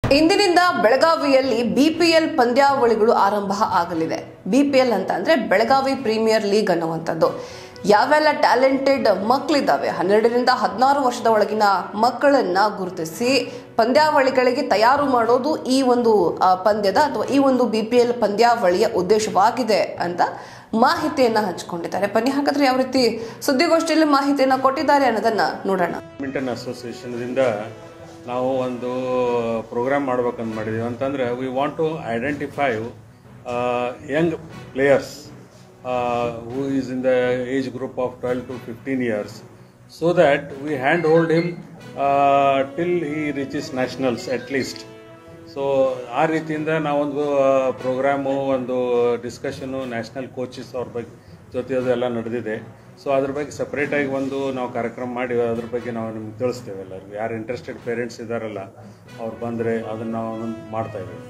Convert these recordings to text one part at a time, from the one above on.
ಇಂದಿನಿಂದ ಬೆಳಗಾವಿಯಲ್ಲಿ ಬಿಪಿಎಲ್ ಪಂದ್ಯಾವಳಿಗಳು ಆರಂಭ ಆಗಲಿದೆ ಬಿಪಿಎಲ್ ಅಂತ ಅಂದ್ರೆ ಬೆಳಗಾವಿ ಪ್ರೀಮಿಯರ್ ಲೀಗ್ ಅನ್ನುವಂಥದ್ದು ಯಾವೆಲ್ಲ ಟ್ಯಾಲೆಂಟೆಡ್ ಮಕ್ಕಳಿದ್ದಾವೆ ಹನ್ನೆರಡರಿಂದ ಹದಿನಾರು ವರ್ಷದ ಒಳಗಿನ ಮಕ್ಕಳನ್ನ ಗುರುತಿಸಿ ಪಂದ್ಯಾವಳಿಗಳಿಗೆ ತಯಾರು ಮಾಡೋದು ಈ ಒಂದು ಆ, ಪಂದ್ಯದ ಅಥವಾ ಈ ಒಂದು ಬಿ ಪಿ ಎಲ್ ಪಂದ್ಯಾವಳಿಯ ಉದ್ದೇಶವಾಗಿದೆ ಅಂತ ಮಾಹಿತಿಯನ್ನ ಹಂಚಿಕೊಂಡಿದ್ದಾರೆ ಬನ್ನಿ ಹಾಗಾದ್ರೆ ಯಾವ ರೀತಿ ಸುದ್ದಿಗೋಷ್ಠಿಯಲ್ಲಿ ಮಾಹಿತಿಯನ್ನ ಕೊಟ್ಟಿದ್ದಾರೆ ಅನ್ನೋದನ್ನ ನೋಡೋಣ ಬ್ಯಾಡ್ಮಿಂಟನ್ ಅಸೋಸಿಯೇಷನ್ದಿಂದ ನಾವು ಒಂದು ಪ್ರೋಗ್ರಾಮ್ ಮಾಡ್ಬೇಕಂತ ಮಾಡಿದ್ದೀವಿ ಅಂತಂದ್ರೆ we want to identify young players who is in the age group of twelve to fifteen years so that we hand hold him till he reaches nationals at least so ಆ ರೀತಿಯಿಂದ ನಾವೊಂದು programme ಒಂದು discussion national coaches ಅವ್ರ ಬಗ್ಗೆ ಜೊತೆ ಅದೆಲ್ಲ ನಡೆದಿದೆ so ಅದ್ರ ಬಗ್ಗೆ ಸಪ್ರೇಟಾಗಿ ಒಂದು ನಾವು ಕಾರ್ಯಕ್ರಮ ಮಾಡಿ ಅದ್ರ ಬಗ್ಗೆ ನಾವು ನಿಮ್ಗೆ ತಿಳಿಸ್ತೇವೆ ಎಲ್ಲರಿಗೂ ಯಾರು ಇಂಟ್ರೆಸ್ಟೆಡ್ ಪೇರೆಂಟ್ಸ್ ಇದ್ದಾರಲ್ಲ ಅವ್ರು ಬಂದರೆ ಅದನ್ನು ನಾವು ಒಂದೊಂದು ಮಾಡ್ತಾ ಇದ್ದೇವೆ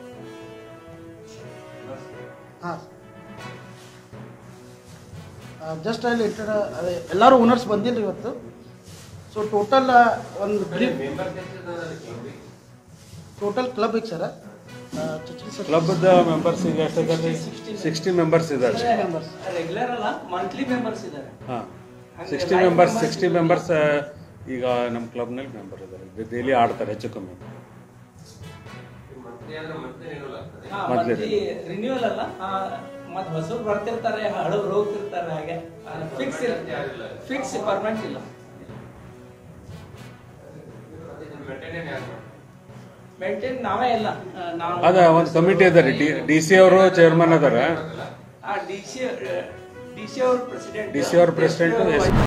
ಹಾಂ ಜಸ್ಟ್ ಅಲ್ಲಿ ಇಟ್ಟಡ ಅದೇ ಎಲ್ಲರೂ ಓನರ್ಸ್ ಬಂದಿಲ್ಲ ಇವತ್ತು ಸೊ ಟೋಟಲ್ ಒಂದು ಟೋಟಲ್ ಕ್ಲಬ್ ಐತೆ ಸರ್ ಚಚ್ರಿ ಸರ್ ಕ್ಲಬ್ದ ಮೆಂಬರ್ಸ್ ಈಗ ಎಷ್ಟಿದ್ದಾರೆ ಸಿಕ್ಸ್ಟಿ ಮೆಂಬರ್ಸ್ ಇದ್ದಾರೆ ಮೆಂಬರ್ಸ್ ರೆಗ್ಯುಲರ್ ಅಲ್ಲ ಮಂತ್ಲಿ ಮೆಂಬರ್ಸ್ ಇದ್ದಾರೆ ಹಾಂ ಸಿಕ್ಸ್ಟಿ ಮೆಂಬರ್ಸ್ ಸಿಕ್ಸ್ಟಿ ಮೆಂಬರ್ಸ್ ಈಗ ನಮ್ಮ ಕ್ಲಬ್ನಲ್ಲಿ ಮೆಂಬರ್ ಇದ್ದಾರೆ ಡೈಲಿ ಆಡ್ತಾರೆ ಹೆಚ್ಚು ಕಮ್ಮಿ ಮೊದ್ಲೇ ಮಂತ್ಲಿ ರಿನ್ಯೂವಲ್ ಅಲ್ಲ ಮತ್ತೆ ಹೊಸಬ್ರು ಬರ್ತಿರ್ತಾರೆ ಹಳಬ್ರು ಹೋಗ್ತಿರ್ತಾರೆ ಹಾಗೆ ಫಿಕ್ಸ್ ಫಿಕ್ಸ್ ಪರ್ಮನೆಂಟ್ ಇಲ್ಲ ಮೇಂಟೈನ್ ನಾವೇ ಇಲ್ಲ ಆ, ನಾವು ಅದ ಒಂದು ಕಮಿಟಿ ಅದಾರೆ ಡಿ ಡಿ ಸಿ ಅವರು ಚೇರ್ಮನ್ ಅದಾರ ಡಿ ಸಿ ಡಿ ಸಿ ಅವ್ರ ಪ್ರೆಸಿಡೆಂಟ್ ಡಿ ಸಿ ಅವ್ರ ಪ್ರೆಸಿಡೆಂಟ್